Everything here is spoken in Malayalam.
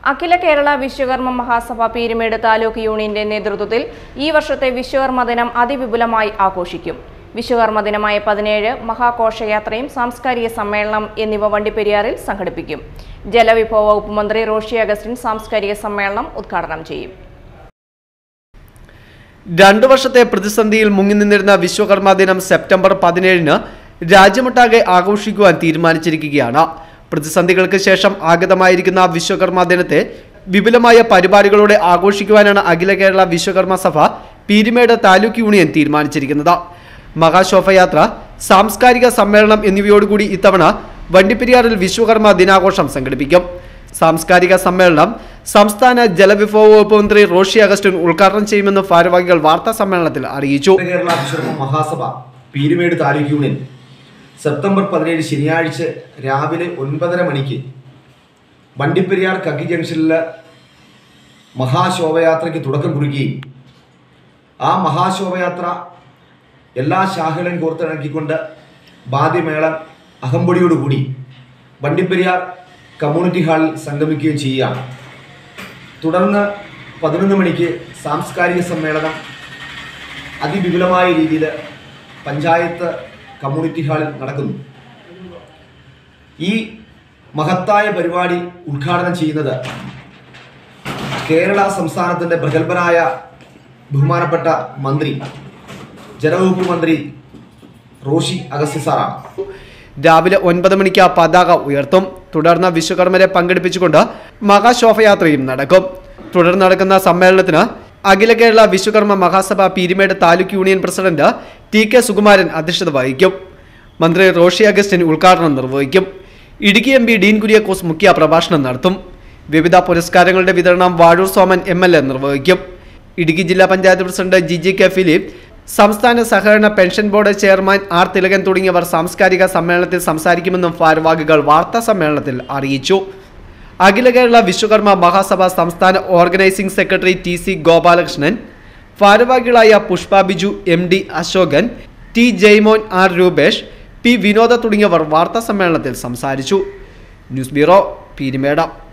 അഖില കേരള വിശ്വകർമ്മ മഹാസഭ പീരുമേട് താലൂക്ക് യൂണിയന്റെ നേതൃത്വത്തിൽ ഈ വർഷത്തെ വിശ്വകർമ്മ ദിനം അതിവിപുലമായി ആഘോഷിക്കും വിശ്വകർമ്മ ദിനമായ പതിനേഴ് മഹാഘോഷയാത്രയും സാംസ്കാരിക സമ്മേളനം എന്നിവ വണ്ടിപ്പെരിയാറിൽ സംഘടിപ്പിക്കും ജലവിഭവ വകുപ്പ് മന്ത്രി റോഷി അഗസ്റ്റിൻ സാംസ്കാരിക സമ്മേളനം ഉദ്ഘാടനം ചെയ്യും രണ്ടു വർഷത്തെ പ്രതിസന്ധിയിൽ മുങ്ങി നിന്നിരുന്ന വിശ്വകർമ്മ ദിനം സെപ്റ്റംബർ പതിനേഴിന് രാജ്യമൊട്ടാകെ ആഘോഷിക്കുവാൻ തീരുമാനിച്ചിരിക്കുകയാണ് പ്രതിസന്ധികൾക്ക് ശേഷം ആഗതമായിരിക്കുന്ന വിശ്വകർമ്മ ദിനത്തെ വിപുലമായ പരിപാടികളോടെ ആഘോഷിക്കുവാനാണ് അഖില കേരള വിശ്വകർമ്മ സഭ പീരുമേട് താലൂക്ക് യൂണിയൻ തീരുമാനിച്ചിരിക്കുന്നത് മഹാശോഭയാത്ര സാംസ്കാരിക സമ്മേളനം എന്നിവയോടുകൂടി ഇത്തവണ വണ്ടിപ്പെരിയാറിൽ വിശ്വകർമ്മ ദിനാഘോഷം സംഘടിപ്പിക്കും സാംസ്കാരിക സമ്മേളനം സംസ്ഥാന ജലവിഭവ വകുപ്പ് മന്ത്രി റോഷി അഗസ്റ്റിൻ ഉദ്ഘാടനം ചെയ്യുമെന്ന് ഭാരവാഹികൾ വാർത്താ സമ്മേളനത്തിൽ അറിയിച്ചു കേരള വിശ്വകർമ്മ മഹാസഭ പീരുമേട് താലൂക്ക് യൂണിയൻ സെപ്റ്റംബർ പതിനേഴ് ശനിയാഴ്ച രാവിലെ ഒൻപതര മണിക്ക് വണ്ടിപ്പെരിയാർ കക്കി ജംഗ്ഷനിലെ മഹാശോഭയാത്രയ്ക്ക് തുടക്കം കുറിക്കുകയും ആ മഹാശോഭയാത്ര എല്ലാ ശാഖകളെയും കോർത്തിണക്കിക്കൊണ്ട് ബാദ്യമേളം അകമ്പടിയോടുകൂടി വണ്ടിപ്പെരിയാർ കമ്മ്യൂണിറ്റി ഹാളിൽ സംഗമിക്കുകയും ചെയ്യുകയാണ് തുടർന്ന് പതിനൊന്ന് മണിക്ക് സാംസ്കാരിക സമ്മേളനം അതിവിപുലമായ രീതിയിൽ പഞ്ചായത്ത് കമ്മ്യൂണിറ്റി ഹാളിൽ നടക്കുന്നു ഈ മഹത്തായ പരിപാടി ഉദ്ഘാടനം ചെയ്യുന്നത് കേരള സംസ്ഥാനത്തിൻ്റെ പ്രഗത്ഭനായ ബഹുമാനപ്പെട്ട മന്ത്രി ജലവകുപ്പ് മന്ത്രി റോഷി അഗസ്ത്യ സാറാണ് രാവിലെ ഒൻപത് മണിക്ക് പതാക ഉയർത്തും തുടർന്ന് വിശ്വകർമ്മരെ പങ്കെടുപ്പിച്ചുകൊണ്ട് മഹാശോഭയാത്രയും നടക്കും തുടർന്ന് നടക്കുന്ന സമ്മേളനത്തിന് Akhila Kerala Vishwakarma Mahasabha Peermade taluk union president T K Sukumaran അധ്യക്ഷത വഹിക്കും മന്ത്രി റോഷി അഗസ്റ്റിൻ ഉദ്ഘാടനം നിർവഹിക്കും ഇടുക്കി എം പി ഡീൻ കുര്യാക്കോസ് മുഖ്യ പ്രഭാഷണം നടത്തും വിവിധ പുരസ്കാരങ്ങളുടെ വിതരണം Vazhoor Soman M L A നിർവഹിക്കും ഇടുക്കി ജില്ലാ പഞ്ചായത്ത് പ്രസിഡന്റ് ജിജി കെ ഫിലിപ്പ് സംസ്ഥാന സഹകരണ pension board chairman R Thilakan തുടങ്ങിയവർ സാംസ്കാരിക സമ്മേളനത്തിൽ സംസാരിക്കുമെന്നും ഭാരവാഹികൾ വാർത്താ സമ്മേളനത്തിൽ അറിയിച്ചു അഖില കേരള വിശ്വകർമ്മ മഹാസഭ സംസ്ഥാന organising secretary T C Gopalakrishnan ഭാരവാഹികളായ Pushpa Biju M D Ashokan T Jaimon R Rupesh P Vinoda തുടങ്ങിയവർ വാർത്താ സമ്മേളനത്തിൽ സംസാരിച്ചു ന്യൂസ് ബ്യൂറോ പീരിമേട